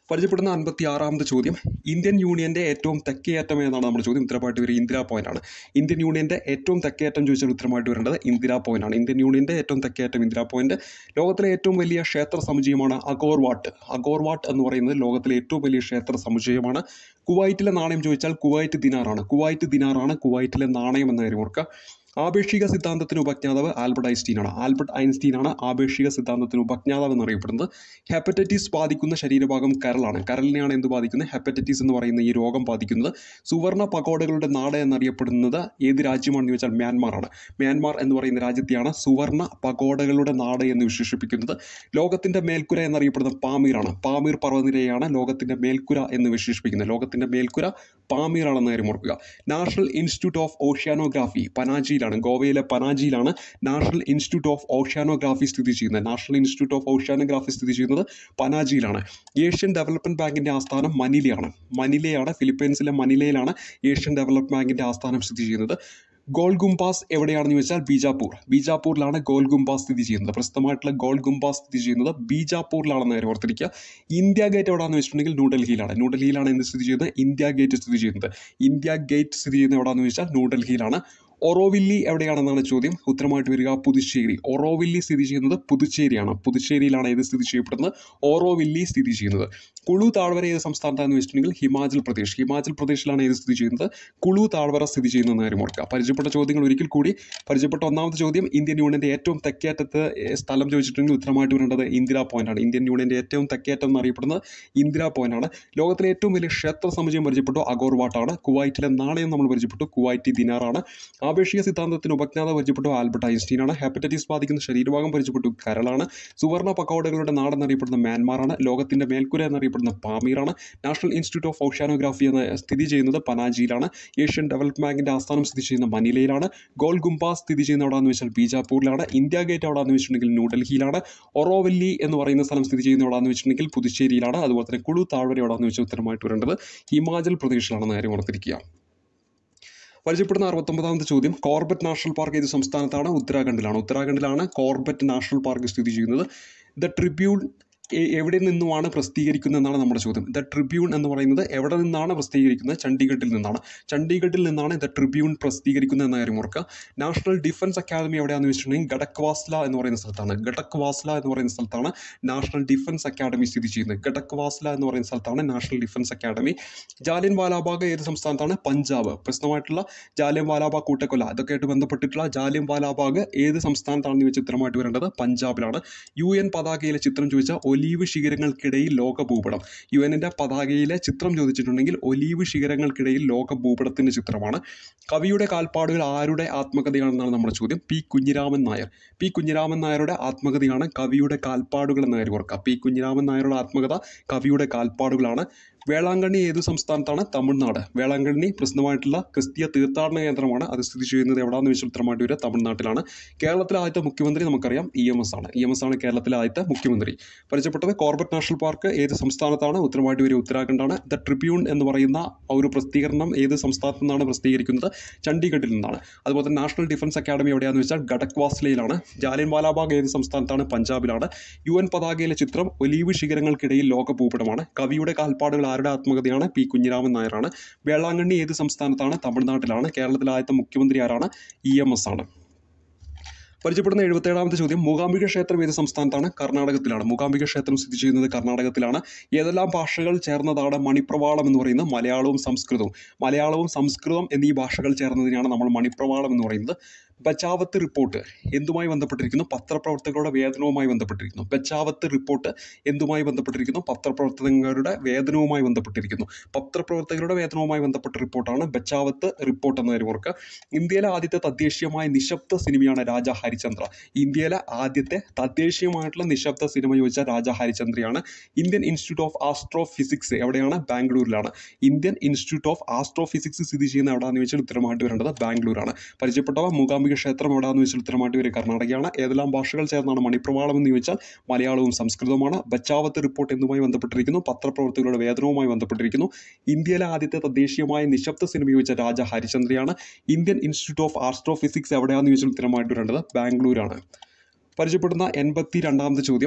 പരിചയപ്പെടുന്ന അൻപത്തി ആറാമത്തെ ചോദ്യം ഇന്ത്യൻ യൂണിയൻ്റെ ഏറ്റവും തെക്കേയറ്റം ഏതാണ് നമ്മുടെ ചോദ്യം ഉത്തരമായിട്ട് വരും ഇന്ദിരാ പോയിന്റ് ആണ് ഇന്ത്യൻ യൂണിയൻ്റെ ഏറ്റവും തെക്കേയറ്റം ചോദിച്ചാൽ ഉത്തരമായിട്ട് വരേണ്ടത് ഇന്ദിരാ പോയിന്റ് ആണ് ഇന്ത്യൻ യൂണിയൻ്റെ ഏറ്റവും തെക്കേയറ്റം ഇന്ദിരാ പോയിന്റ് ലോകത്തിലെ ഏറ്റവും വലിയ ക്ഷേത്ര സമുച്ചയമാണ് അഗോർവാട്ട് അഗോർവാട്ട് എന്ന് പറയുന്നത് ലോകത്തിലെ ഏറ്റവും വലിയ ക്ഷേത്ര സമുച്ചയമാണ് കുവൈറ്റിലെ നാണയം ചോദിച്ചാൽ കുവൈറ്റ് ദിനാറാണ് കുവൈറ്റ് ദിനാറാണ് കുവൈറ്റിലെ നാണയം എന്ന കാര്യം ഓർക്കുക ആപേക്ഷിക സിദ്ധാന്തത്തിന് ഉപജ്ഞാതാവ് ആൽബർട്ട് ഐൻസ്റ്റീൻ ആണ് ആൽബർട്ട് ഐൻസ്റ്റീൻ ആണ് ആപേക്ഷിക സിദ്ധാന്തത്തിന് ഉപജ്ഞാതാവ് എന്നറിയപ്പെടുന്നത് ഹെപ്പറ്റൈറ്റിസ് ബാധിക്കുന്ന ശരീരഭാഗം കരളാണ് കരളിനെയാണ് എന്ത് ബാധിക്കുന്നത് ഹെപ്പറ്റൈറ്റിസ് എന്ന് പറയുന്ന ഈ രോഗം ബാധിക്കുന്നത് സുവർണ പകോടകളുടെ നാട് എന്നറിയപ്പെടുന്നത് ഏത് രാജ്യമാണെന്ന് ചോദിച്ചാൽ മ്യാൻമാറാണ് മ്യാൻമാർ എന്ന് പറയുന്ന രാജ്യത്തെയാണ് സുവർണ പകോടകളുടെ നാട് എന്ന് വിശേഷിപ്പിക്കുന്നത് ലോകത്തിൻ്റെ മേൽക്കുര എന്നറിയപ്പെടുന്ന പാമീറാണ് പാമീർ പർവ്വതനിരയാണ് ലോകത്തിൻ്റെ മേൽക്കുര എന്ന് വിശേഷിപ്പിക്കുന്നത് ലോകത്തിൻ്റെ മേൽക്കുര പാമീറാണെന്ന് കാര്യം ഓർക്കുക നാഷണൽ ഇൻസ്റ്റിറ്റ്യൂട്ട് ഓഫ് ഓഷ്യാനോഗ്രാഫി പനാജിയിലാണ് ഗോവയിലെ പനാജിയിലാണ് നാഷണൽ ഇൻസ്റ്റിറ്റ്യൂട്ട് ഓഫ് ഓഷ്യാനോഗ്രാഫി സ്ഥിതി ചെയ്യുന്നത് നാഷണൽ ഇൻസ്റ്റിറ്റ്യൂട്ട് ഓഫ് ഓഷ്യാനോഗ്രാഫി സ്ഥിതി ചെയ്യുന്നത് പനാജിയിലാണ് ഏഷ്യൻ ഡെവലപ്മെൻറ്റ് ബാങ്കിൻ്റെ ആസ്ഥാനം മനിലയാണ് മനിലയാണ് ഫിലിപ്പൈൻസിലെ മനിലയിലാണ് ഏഷ്യൻ ഡെവലപ്മെൻറ്റ് ബാങ്കിൻ്റെ ആസ്ഥാനം സ്ഥിതി ചെയ്യുന്നത് ഗോൾ ഗുംബാസ് എവിടെയാണെന്ന് ചോദിച്ചാൽ ബീജാപ്പൂർ ബീജാപ്പൂരിലാണ് ഗോൾ ഗുംബാസ് സ്ഥിതി ചെയ്യുന്നത് പ്രസിദ്ധമായിട്ടുള്ള ഗോൾ ഗുംബാസ് സ്ഥിതി ചെയ്യുന്നത് ബീജാപ്പൂരിലാണെന്ന് കാര്യം ഓർത്തിരിക്കുക ഇന്ത്യ ഗേറ്റ് എവിടെയാണെന്ന് വെച്ചിട്ടുണ്ടെങ്കിൽ ന്യൂഡൽഹിയിലാണ് ന്യൂഡൽഹിയിലാണ് എന്ത് സ്ഥിതി ചെയ്യുന്നത് ഇന്ത്യ ഗേറ്റ് സ്ഥിതി ചെയ്യുന്നത് ഇന്ത്യ ഗേറ്റ് സ്ഥിതി ചെയ്യുന്നത് എവിടെയാണെന്ന് ചോദിച്ചാൽ ന്യൂഡൽഹിയിലാണ് ഒറോവില്ലി എവിടെയാണെന്നാണ് ചോദ്യം ഉത്തരമായിട്ട് വരിക പുതുച്ചേരി ഒറോവില്ലി സ്ഥിതി ചെയ്യുന്നത് പുതുച്ചേരിയാണ് പുതുച്ചേരിയിലാണ് ഇത് സ്ഥിതി ചെയ്യപ്പെടുന്നത് ഓറോവില്ലി സ്ഥിതി ചെയ്യുന്നത് കുളു താഴ്വര ഏത് സംസ്ഥാനത്താണെന്ന് വെച്ചിട്ടുണ്ടെങ്കിൽ ഹിമാചൽ പ്രദേശ് ഹിമാചൽ പ്രദേശിലാണ് ഇത് സ്ഥിതി ചെയ്യുന്നത് കുളു താഴ്വര സ്ഥിതി ചെയ്യുന്ന കാര്യം ഓർക്കുക പരിചയപ്പെട്ട ചോദ്യങ്ങൾ ഒരിക്കൽ കൂടി പരിചയപ്പെട്ട ഒന്നാമത്തെ ചോദ്യം ഇന്ത്യൻ യൂണിയൻ്റെ ഏറ്റവും തെക്കേറ്റത്ത് ഏഹ്, സ്ഥലം ചോദിച്ചിട്ടുണ്ടെങ്കിൽ ഉത്തരമായിട്ട് വരേണ്ടത് ഇന്ദിരാ പോയിന്റ് ആണ് ഇന്ത്യൻ യൂണിയൻ്റെ ഏറ്റവും തെക്കേറ്റം എന്നറിയപ്പെടുന്നത് ഇന്ദിരാ പോയിന്റ് ആണ് ലോകത്തിലെ ഏറ്റവും വലിയ ക്ഷേത്ര സമുച്ചയം പരിചയപ്പെട്ടു അഗോർവാട്ടാണ് കുവൈറ്റിലെ നാണയം നമ്മൾ പരിചയപ്പെട്ടു കുവൈറ്റി ദിനാറാണ് ആപേക്ഷിക സിദ്ധാന്തത്തിന് ഉപജ്ഞാത പരിചയപ്പെട്ടു ആൽബർട്ട് ഐൻസ്റ്റീൻ ആണ് ഹെപ്പറ്റൈറ്റിസ് ബാധിക്കുന്ന ശരീരഭാഗം പരിചയപ്പെട്ടു കരളാണ് സുവർണ പക്കോടകളുടെ നാടെന്നറിയപ്പെടുന്ന മ്യാൻമാറാണ് ലോകത്തിൻ്റെ മേൽക്കുര എന്നറിയപ്പെടുന്ന പാമീറാണ് നാഷണൽ ഇൻസ്റ്റിറ്റ്യൂട്ട് ഓഫ് ഓഷ്യാനോഗ്രാഫി എന്ന സ്ഥിതി ചെയ്യുന്നത് പനാജിയിലാണ് ഏഷ്യൻ ഡെവലപ്മെന്റ് ബാങ്കിൻ്റെ ആസ്ഥാനം സ്ഥിതി ചെയ്യുന്ന മനിലയിലാണ് ഗോൾ ഗുംബാസ് സ്ഥിതി ചെയ്യുന്ന എവിടെയാണെന്ന് വെച്ചാൽ ബീജാപ്പൂരിലാണ് ഇന്ത്യ ഗേറ്റ് എവിടെയാണെന്ന് വെച്ചിട്ടുണ്ടെങ്കിൽ ന്യൂഡൽഹിയിലാണ് ഒറോവല്ലി എന്ന് പറയുന്ന സ്ഥലം സ്ഥിതി ചെയ്യുന്ന എവിടെയാണെന്ന് വെച്ചിട്ടുണ്ടെങ്കിൽ പുതുച്ചേരിയിലാണ് അതുപോലെ തന്നെ കുളു താഴ്വര എവിടെയാണെന്ന് വെച്ചാൽ ഉത്തരമായിട്ട് വരേണ്ടത് ഹിമാചൽ പ്രദേശിലാണെന്ന് കാര്യം ഓർത്തിരിക്കുക പരിചയപ്പെടുന്ന അറുപത്തൊമ്പതാമത്തെ ചോദ്യം കോർബറ്റ് നാഷണൽ പാർക്ക് ഏത് സംസ്ഥാനത്താണ് ഉത്തരാഖണ്ഡിലാണ് ഉത്തരാഖണ്ഡിലാണ് കോർബറ്റ് നാഷണൽ പാർക്ക് സ്ഥിതി ചെയ്യുന്നത് ദ ട്രിബ്യൂൺ എ- എവിടെ നിന്നുമാണ് പ്രസിദ്ധീകരിക്കുന്നത് എന്നാണ് നമ്മുടെ ചോദ്യം ദ ട്രിബ്യൂൺ എന്ന് പറയുന്നത് എവിടെ നിന്നാണ് പ്രസിദ്ധീകരിക്കുന്നത് ചണ്ഡീഗഡിൽ നിന്നാണ് ചണ്ഡീഗഡിൽ നിന്നാണ് ദ ട്രിബ്യൂൺ പ്രസിദ്ധീകരിക്കുന്നത് എന്ന കാര്യം ഓർക്കുക നാഷണൽ ഡിഫൻസ് അക്കാദമി എവിടെയാണെന്ന് വെച്ചിട്ടുണ്ടെങ്കിൽ ഗഡക്വാസ്ല എന്ന് പറയുന്ന സ്ഥലത്താണ് ഗഡക്വാസ്ല എന്ന് പറയുന്ന സ്ഥലത്താണ് നാഷണൽ ഡിഫൻസ് അക്കാദമി സ്ഥിതി ചെയ്യുന്നത് ഗഡക്വാസ്ല എന്ന് പറയുന്ന സ്ഥലത്താണ് നാഷണൽ ഡിഫൻസ് അക്കാദമി ജാലിയൻ വാലാബാഗ് ഏത് സംസ്ഥാനത്താണ് പഞ്ചാബ് പ്രശ്നമായിട്ടുള്ള ജാലിയൻ വാലാബാഗ് കൂട്ടക്കൊല ഇതൊക്കെയായിട്ട് ബന്ധപ്പെട്ടിട്ടുള്ള ജാലിയൻ വാലാബാഗ് ഏത് സംസ്ഥാനത്താണെന്ന് വെച്ച് ഉത്തരമായിട്ട് വരേണ്ടത് പഞ്ചാബിലാണ് യു എൻ പതാകയിലെ ചിത്രം ചോദിച്ചാൽ ഒലീവ് ശിഖരങ്ങൾക്കിടയിൽ ലോക ഭൂപടം യു എന്നിൻ്റെ പതാകയിലെ ചിത്രം ചോദിച്ചിട്ടുണ്ടെങ്കിൽ ഒലീവ് ശിഖരങ്ങൾക്കിടയിൽ ലോക ഭൂപടത്തിൻ്റെ ചിത്രമാണ് കവിയുടെ കാൽപ്പാടുകൾ ആരുടെ ആത്മകഥയാണെന്നാണ് നമ്മുടെ ചോദ്യം പി കുഞ്ഞിരാമൻ നായർ പി കുഞ്ഞിരാമൻ നായരുടെ ആത്മകഥയാണ് കവിയുടെ കാൽപ്പാടുകൾ എന്ന കാര്യം ഓർക്കുക പി കുഞ്ഞിരാമൻ നായരുടെ ആത്മകഥ കവിയുടെ കാൽപ്പാടുകളാണ് വേളാങ്കണ്ണി ഏത് സംസ്ഥാനത്താണ് തമിഴ്നാട് വേളാങ്കണ്ണി പ്രസിദ്ധമായിട്ടുള്ള ക്രിസ്തീയ തീർത്ഥാടന കേന്ദ്രമാണ് അത് സ്ഥിതി ചെയ്യുന്നത് എവിടെയാണെന്ന് വെച്ചാൽ ഉത്തരമായിട്ട് വരിക തമിഴ്നാട്ടിലാണ് കേരളത്തിലെ ആദ്യത്തെ മുഖ്യമന്ത്രി നമുക്കറിയാം ഇ എം എസ് ആണ് ഇ എം എസ് ആണ് കേരളത്തിലെ ആദ്യത്തെ മുഖ്യമന്ത്രി പരിചയപ്പെട്ടത് കോർബറ്റ് നാഷണൽ പാർക്ക് ഏത് സംസ്ഥാനത്താണ് ഉത്തരമായിട്ട് വരിക ഉത്തരാഖണ്ഡാണ് ദ ട്രിബ്യൂൺ എന്ന് പറയുന്ന ആ ഒരു പ്രസിദ്ധീകരണം ഏത് സംസ്ഥാനത്തു നിന്നാണ് പ്രസിദ്ധീകരിക്കുന്നത് ചണ്ഡീഗഡിൽ നിന്നാണ് അതുപോലെ തന്നെ നാഷണൽ ഡിഫൻസ് അക്കാദമി എവിടെയാണെന്ന് വെച്ചാൽ ഗഡക്വാസ്ലയിലാണ് ജാലിയൻ വാലാബാഗ് ഏത് സംസ്ഥാനത്താണ് പഞ്ചാബിലാണ് യു എൻ പതാകയിലെ ചിത്രം ഒലീവ് ശിഖരങ്ങൾക്കിടയിൽ ലോക ഭൂപടമാണ് കവിയുടെ കാൽപ്പാടുകൾ ആരുടെ ആത്മകഥയാണ് പി കുഞ്ഞിരാമൻ നായരാണ് വേളാങ്കണ്ണി ഏത് സംസ്ഥാനത്താണ് തമിഴ്നാട്ടിലാണ് കേരളത്തിലെ ആദ്യത്തെ മുഖ്യമന്ത്രി ആരാണ് ഇ എം എസ് ആണ് പരിചയപ്പെടുന്ന എഴുപത്തേഴാമത്തെ ചോദ്യം മൂകാംബിക ക്ഷേത്രം ഏത് സംസ്ഥാനത്താണ് കർണാടകത്തിലാണ് മൂകാംബിക ക്ഷേത്രം സ്ഥിതി ചെയ്യുന്നത് കർണാടകത്തിലാണ് ഏതെല്ലാം ഭാഷകൾ ചേർന്നതാണ് മണിപ്രവാളം എന്ന് പറയുന്നത് മലയാളവും സംസ്കൃതവും മലയാളവും സംസ്കൃതം എന്നീ ഭാഷകൾ ചേർന്നതിനാണ് നമ്മൾ മണിപ്രവാളം എന്ന് പറയുന്നത് ബച്ചാവത്ത് റിപ്പോർട്ട് എന്തുമായി ബന്ധപ്പെട്ടിരിക്കുന്നു പത്രപ്രവർത്തകരുടെ വേതനവുമായി ബന്ധപ്പെട്ടിരിക്കുന്നു ബച്ചാവത്ത് റിപ്പോർട്ട് എന്തുമായി ബന്ധപ്പെട്ടിരിക്കുന്നു പത്രപ്രവർത്തകരുടെ വേതനവുമായി ബന്ധപ്പെട്ടിരിക്കുന്നു പത്രപ്രവർത്തകരുടെ വേതനവുമായി ബന്ധപ്പെട്ട റിപ്പോർട്ടാണ് ബച്ചാവത്ത് റിപ്പോർട്ട് എന്ന കാര്യം ഓർക്കുക ഇന്ത്യയിലെ ആദ്യത്തെ തദ്ദേശീയമായ നിശബ്ദ സിനിമയാണ് രാജ ഹരിചന്ദ്ര ഇന്ത്യയിലെ ആദ്യത്തെ തദ്ദേശീയമായിട്ടുള്ള നിശബ്ദ സിനിമ ചോദിച്ചാൽ രാജ ഹരിചന്ദ്രയാണ് Indian Institute of astrophysics എവിടെയാണ് ബാംഗ്ലൂരിലാണ് Indian Institute of astrophysics സ്ഥിതി ചെയ്യുന്ന എവിടെയാണെന്ന് വെച്ചാൽ ഉത്തരമായിട്ട് വരേണ്ടത് ബാംഗ്ലൂരാണ് പരിചയപ്പെട്ടവ മൂകാംബിക ക്ഷേത്രം എവിടെയാണെന്ന് വെച്ചാൽ ഉത്തരമായിട്ട് വരും കർണാടകയാണ് ഏതെല്ലാം ഭാഷകൾ ചേർന്നാണ് മണിപ്രവാളം എന്ന് ചോദിച്ചാൽ മലയാളവും സംസ്കൃതവുമാണ് ബച്ചാവത്ത് റിപ്പോർട്ട് എന്തുമായി ബന്ധപ്പെട്ടിരിക്കുന്നു പത്രപ്രവർത്തകരുടെ വേതനവുമായി ബന്ധപ്പെട്ടിരിക്കുന്നു ഇന്ത്യയിലെ ആദ്യത്തെ തദ്ദേശീയമായ നിശബ്ദ സിനിമ ചോദിച്ച രാജ ഹരിചന്ദ്രയാണ് Indian Institute of astrophysics എവിടെയാണെന്ന് ചോദിച്ചാൽ ഉത്തരമായിട്ട് വരേണ്ടത് ബാംഗ്ലൂരാണ് പരിചയപ്പെടുന്ന എൺപത്തി രണ്ടാമത്തെ ചോദ്യം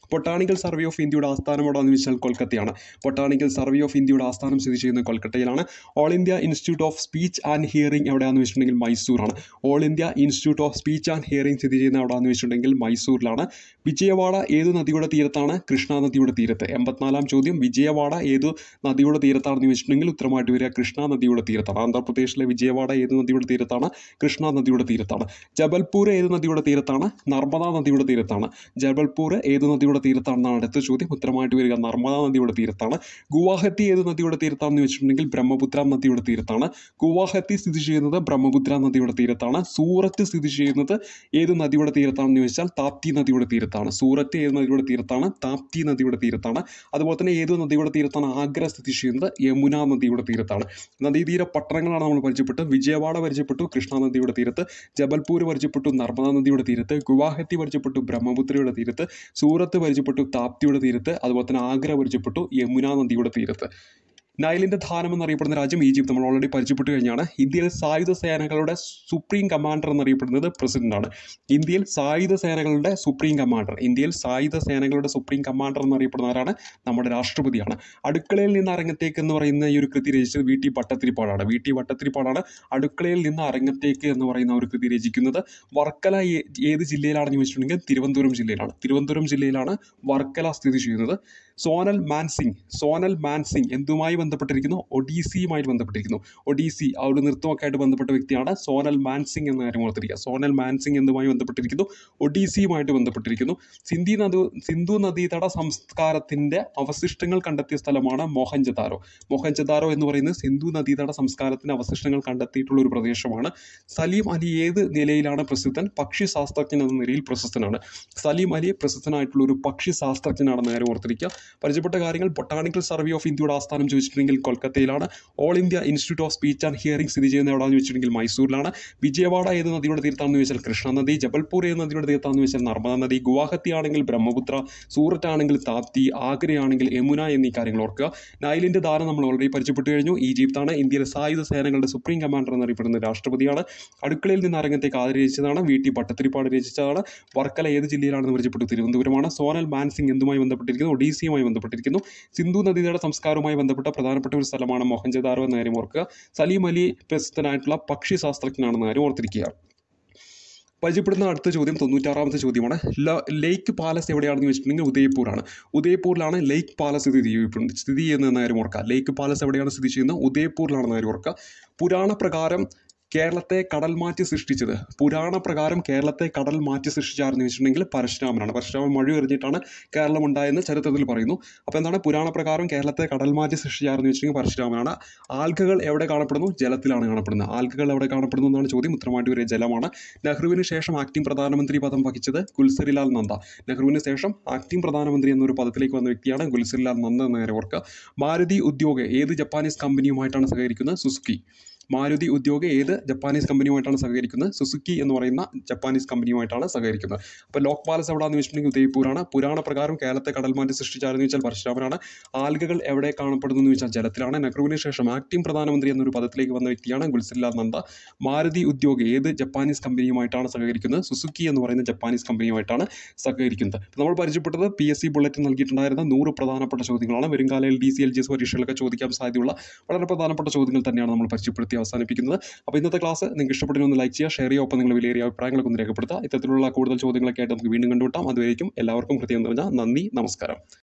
ബൊട്ടാണിക്കൽ സർവേ ഓഫ് ഇന്ത്യയുടെ ആസ്ഥാനം എവിടെയാണെന്ന് വെച്ചാൽ കൊൽക്കത്തയാണ് ബൊട്ടാണിക്കൽ സർവേ ഓഫ് ഇന്ത്യയുടെ ആസ്ഥാനം സ്ഥിതി ചെയ്യുന്നത് കൊൽക്കത്തയിലാണ് All India Institute of Speech and Hearing എവിടെയാണെന്ന് വെച്ചിട്ടുണ്ടെങ്കിൽ മൈസൂറാണ് All India Institute of Speech and Hearing സ്ഥിതി ചെയ്യുന്ന എവിടെയാണെന്ന് വെച്ചിട്ടുണ്ടെങ്കിൽ മൈസൂരിലാണ് വിജയവാഡ ഏത് നദിയുടെ തീരത്താണ് കൃഷ്ണ നദിയുടെ തീരത്ത് എൺപത്തിനാലാം ചോദ്യം വിജയവാഡ ഏത് നദിയുടെ തീരത്താണെന്ന് വെച്ചിട്ടുണ്ടെങ്കിൽ ഉത്തരമായിട്ട് വരിക കൃഷ്ണ നദിയുടെ തീരത്താണ് ആന്ധ്രാപ്രദേശിലെ വിജയവാഡ ഏത് നദിയുടെ തീരത്താണ് കൃഷ്ണ നദിയുടെ തീരത്താണ് ജബൽപൂർ ഏത് നദിയുടെ തീരത്താണ് നർമ്മദ നദിയുടെ തീരത്താണ് ജബൽപൂർ ഏത് നദിയുടെ തീരത്താണെന്നാണ് അടുത്ത ചോദ്യം ഉത്തരമായിട്ട് വരിക നർമ്മദ നദിയുടെ തീരത്താണ് ഗുവാഹത്തി ഏത് നദിയുടെ തീരത്താണെന്ന് വെച്ചിട്ടുണ്ടെങ്കിൽ ബ്രഹ്മപുത്ര നദിയുടെ തീരത്താണ് ഗുവാഹത്തി സ്ഥിതി ചെയ്യുന്നത് ബ്രഹ്മപുത്ര നദിയുടെ തീരത്താണ് സൂറത്ത് സ്ഥിതി ചെയ്യുന്നത് ഏത് നദിയുടെ തീരത്താണെന്ന് ചോദിച്ചാൽ താപ്തി നദിയുടെ തീരത്താണ് സൂറത്ത് ഏത് നദിയുടെ തീരത്താണ് താപ്തി നദിയുടെ തീരത്താണ് അതുപോലെ തന്നെ ഏത് നദിയുടെ തീരത്താണ് ആഗ്ര സ്ഥിതി ചെയ്യുന്നത് യമുന നദിയുടെ തീരത്താണ് നദീതീര പട്ടണങ്ങളാണ് നമ്മൾ പരിചയപ്പെട്ടത് വിജയവാഡ പരിചയപ്പെട്ടു കൃഷ്ണ നദിയുടെ തീരത്ത് ജബൽപൂർ പരിചയപ്പെട്ടു നർമ്മദ നദിയുടെ തീരത്ത് ഗുവാഹത്തി പരിചയപ്പെട്ടു ബ്രഹ്മപുത്രയുടെ തീരത്ത് സൂറത്ത് പരിചയപ്പെട്ടു താപ്തിയുടെ തീരത്ത് അതുപോലെ തന്നെ ആഗ്ര പരിചയപ്പെട്ടു യമുന നദിയുടെ തീരത്ത് നൈലിൻ്റെ ധാനം എന്നറിയപ്പെടുന്ന രാജ്യം ഈജിപ്ത് നമ്മൾ ഓൾറെഡി പരിചയപ്പെട്ടു കഴിഞ്ഞാണ് ഇന്ത്യയിലെ സായുധ സേനകളുടെ സുപ്രീം കമാൻഡർ എന്നറിയപ്പെടുന്നത് പ്രസിഡന്റാണ് ഇന്ത്യയിൽ സായുധ സേനകളുടെ സുപ്രീം കമാൻഡർ ഇന്ത്യയിൽ സായുധ സേനകളുടെ സുപ്രീം കമാൻഡർ എന്നറിയപ്പെടുന്ന ആരാണ് നമ്മുടെ രാഷ്ട്രപതിയാണ് അടുക്കളയിൽ നിന്ന് അരങ്ങത്തേക്ക് എന്ന് പറയുന്ന ഈ ഒരു കൃതി രചിച്ചത് വി ടി ഭട്ടത്തിരിപ്പാടാണ് വി ടി ഭട്ടത്തിരിപ്പാടാണ് അടുക്കളയിൽ നിന്ന് അരങ്ങത്തേക്ക് എന്ന് പറയുന്ന ഒരു കൃതി രചിക്കുന്നത് വർക്കല ഏ- ഏത് ജില്ലയിലാണെന്ന് ചോദിച്ചിട്ടുണ്ടെങ്കിൽ തിരുവനന്തപുരം ജില്ലയിലാണ് തിരുവനന്തപുരം ജില്ലയിലാണ് വർക്കല സ്ഥിതി ചെയ്യുന്നത് സോനൽ മാൻസിംഗ് സോനൽ മാൻസിംഗ് എന്തുമായി ബന്ധപ്പെട്ടിരിക്കുന്നു ഒഡീസിയുമായി ബന്ധപ്പെട്ടിരിക്കുന്നു ഒഡീസി ആ ഒരു നൃത്തമൊക്കെ ആയിട്ട് ബന്ധപ്പെട്ട വ്യക്തിയാണ് സോനൽ മാൻസിംഗ് എന്ന കാര്യം ഓർത്തിരിക്കുക സോനൽ മാൻസിംഗ് എന്തുമായി ബന്ധപ്പെട്ടിരിക്കുന്നു ഒഡീസിയുമായിട്ട് ബന്ധപ്പെട്ടിരിക്കുന്നു സിന്ധി നദി സിന്ധു നദീതട സംസ്കാരത്തിൻ്റെ അവശിഷ്ടങ്ങൾ കണ്ടെത്തിയ സ്ഥലമാണ് മോഹൻജദാരോ മോഹൻജദാരോ എന്ന് പറയുന്നത് സിന്ധു നദീതട സംസ്കാരത്തിൻ്റെ അവശിഷ്ടങ്ങൾ കണ്ടെത്തിയിട്ടുള്ള ഒരു പ്രദേശമാണ് സലീം അലി ഏത് നിലയിലാണ് പ്രസിദ്ധൻ പക്ഷി ശാസ്ത്രജ്ഞൻ എന്ന നിലയിൽ പ്രശസ്തനാണ് സലീം അലി പ്രശസ്തനായിട്ടുള്ള ഒരു പക്ഷി ശാസ്ത്രജ്ഞനാണെന്ന കാര്യം ഓർത്തിരിക്കുക പരിചയപ്പെട്ട കാര്യങ്ങൾ ബൊട്ടാണിക്കൽ സർവേ ഓഫ് ഇന്ത്യയുടെ ആസ്ഥാനം ചോദിച്ചിട്ടുണ്ടെങ്കിൽ കൊൽക്കത്തയിലാണ് All India Institute of Speech and Hearing സ്ഥിതി ചെയ്യുന്ന എവിടെയാണെന്ന് ചോദിച്ചിട്ടുണ്ടെങ്കിൽ മൈസൂരിലാണ് വിജയവാഡ ഏത് നദിയുടെ തീരത്താണെന്ന് ചോദിച്ചാൽ കൃഷ്ണ നദി ജബൽപൂർ ഏത് നദിയുടെ തീരത്താണെന്ന് ചോദിച്ചാൽ നർമ്മദ നദി ഗുവാഹത്തി ആണെങ്കിൽ ബ്രഹ്മപുത്ര സൂററ്റ് ആണെങ്കിൽ താപ്തി ആഗ്രയാണെങ്കിൽ യമുന എന്നീ കാര്യങ്ങൾ ഓർക്കുക നൈലിൻ്റെ ദാനം നമ്മൾ ഓൾറെഡി പരിചയപ്പെട്ടു കഴിഞ്ഞു ഈജിപ്താണ് ഇന്ത്യയിലെ സായുധ സേനകളുടെ സുപ്രീം കമാൻഡർ എന്നറിയപ്പെടുന്ന രാഷ്ട്രപതിയാണ് അടുക്കളയിൽ നിന്ന് അരങ്ങത്തേക്ക് ആദരിച്ചതാണ് വി ടി പട്ടത്തിരിപ്പാട് രചിച്ചതാണ് വർക്കല ഏത് ജില്ലയിലാണെന്ന് പരിചയപ്പെട്ടു തിരുവനന്തപുരമാണ് സോനൽ മാൻസിംഗ് എന്തുമായി ബന്ധപ്പെട്ടിരിക്കുന്നു ഒഡീസിയുമായി ബന്ധപ്പെട്ടിരിക്കുന്നു സിന്ധു നദിയുടെ സംസ്കാരവുമായി ബന്ധപ്പെട്ട പ്രധാനപ്പെട്ട ഒരു സ്ഥലമാണ് മോഹൻജദാരോ എന്ന കാര്യം ഓർക്കുക സലീം അലി പ്രസിദ്ധനായിട്ടുള്ള പക്ഷി ശാസ്ത്രജ്ഞനാണെന്ന കാര്യം ഓർത്തിരിക്കുക പരിചയപ്പെടുന്ന അടുത്ത ചോദ്യം തൊണ്ണൂറ്റാറാമത്തെ ചോദ്യമാണ് ല- ലേക്ക് പാലസ് എവിടെയാണെന്ന് ചോദിച്ചിട്ടുണ്ടെങ്കിൽ ഉദയ്പൂരാണ് ഉദയ്പൂരിലാണ് ലേക്ക് പാലസ് സ്ഥിതി ചെയ്യുന്നത് സ്ഥിതി ചെയ്യുന്നതെന്ന കാര്യം ഓർക്കുക ലേക്ക് പാലസ് എവിടെയാണ് സ്ഥിതി ചെയ്യുന്നത് ഉദയ്പൂരിലാണെന്ന കാര്യം ഓർക്കുക പുരാണ പ്രകാരം കേരളത്തെ കടൽ മാറ്റി സൃഷ്ടിച്ചത് പുരാണ പ്രകാരം കേരളത്തെ കടൽ മാറ്റി സൃഷ്ടിച്ചാരെന്ന് വെച്ചിട്ടുണ്ടെങ്കിൽ പരശുരാമനാണ് പരശുരാമൻ മഴ എറിഞ്ഞിട്ടാണ് കേരളം ഉണ്ടായെന്ന് ചരിത്രത്തിൽ പറയുന്നു അപ്പോൾ എന്താണ് പുരാണ പ്രകാരം കേരളത്തെ കടൽ മാറ്റി സൃഷ്ടിച്ചാരെന്ന് വെച്ചിട്ടുണ്ടെങ്കിൽ പരശുരാമനാണ് ആൽഗകൾ എവിടെ കാണപ്പെടുന്നു ജലത്തിലാണ് കാണപ്പെടുന്നത് ആൽഗകൾ എവിടെ കാണപ്പെടുന്നു എന്നാണ് ചോദ്യം ഉത്തരമായിട്ട് വരിക ജലമാണ് നെഹ്റുവിന് ശേഷം ആക്ടിംഗ് പ്രധാനമന്ത്രി പദം വഹിച്ചത് ഗുൽസരിലാൽ നന്ദ നെഹ്റുവിന് ശേഷം ആക്ടിംഗ് പ്രധാനമന്ത്രി എന്നൊരു പദത്തിലേക്ക് വന്ന വ്യക്തിയാണ് ഗുൽസരിലാൽ നന്ദ എന്ന കാര്യം ഓർക്കുക മാരുതി ഉദ്യോഗ ഏത് ജപ്പാനീസ് കമ്പനിയുമായിട്ടാണ് സഹകരിക്കുന്നത് സുസുക്കി മാരുതി ഉദ്യോഗ ഏത് ജപ്പാനീസ് കമ്പനിയുമായിട്ടാണ് സഹകരിക്കുന്നത് സുസുക്കി എന്ന് പറയുന്ന ജപ്പാനീസ് കമ്പനിയുമായിട്ടാണ് സഹകരിക്കുന്നത് അപ്പോൾ ലോക് പാലസ് എവിടെയാണെന്ന് വെച്ചിട്ടുണ്ടെങ്കിൽ ഉദയ്പൂരാണ് പുരാണ പ്രകാരം കേരളത്തെ കടൽമാറ്റി സൃഷ്ടിച്ചാരെന്ന് വെച്ചാൽ പരശുരാമനാണ് ആൽഗകൾ എവിടെ കാണപ്പെടുന്നു എന്ന് വെച്ചാൽ ജലത്തിലാണ് നെഹ്റുവിന് ശേഷം ആക്ടിംഗ് പ്രധാനമന്ത്രി എന്നൊരു പദത്തിലേക്ക് വന്ന വ്യക്തിയാണ് ഗുൽസില്ലാൽ നന്ദ മാരുതി ഉദ്യോഗ ഏത് ജപ്പാനീസ് കമ്പനിയുമായിട്ടാണ് സഹകരിക്കുന്നത് സുസുക്കി എന്ന് പറയുന്ന ജപ്പാനീസ് കമ്പനിയുമായിട്ടാണ് സഹകരിക്കുന്നത് അപ്പോൾ നമ്മൾ പരിചയപ്പെട്ടത് പി എസ് സി ബുള്ളറ്റിൻ നൽകിയിട്ടുണ്ടായിരുന്ന നൂറ് പ്രധാനപ്പെട്ട ചോദ്യങ്ങളാണ് വരുംകാല L D C L G S പരീക്ഷകളൊക്കെ ചോദിക്കാൻ സാധ്യതയുള്ള വളരെ പ്രധാനപ്പെട്ട ചോദ്യങ്ങൾ തന്നെയാണ് നമ്മൾ പരിചയപ്പെടുത്തി അവസാനിപ്പിക്കുന്നത് അപ്പോൾ ഇന്നത്തെ ക്ലാസ് നിങ്ങൾക്ക് ഇഷ്ടപ്പെട്ടെങ്കിൽ ഒന്ന് ലൈക്ക് ചെയ്യുക ഷെയർ ചെയ്യുക ഒപ്പം നിങ്ങൾ വിലയേറിയ അഭിപ്രായങ്ങളൊക്കെ ഒന്ന് രേഖപ്പെടുത്തുക ഇത്തരത്തിലുള്ള കൂടുതൽ ചോദ്യങ്ങളൊക്കെ ആയിട്ട് നമുക്ക് വീണ്ടും കണ്ടുമുട്ടാം അതുവരേക്കും എല്ലാവർക്കും കൃത്യം നിറഞ്ഞ നന്ദി നമസ്കാരം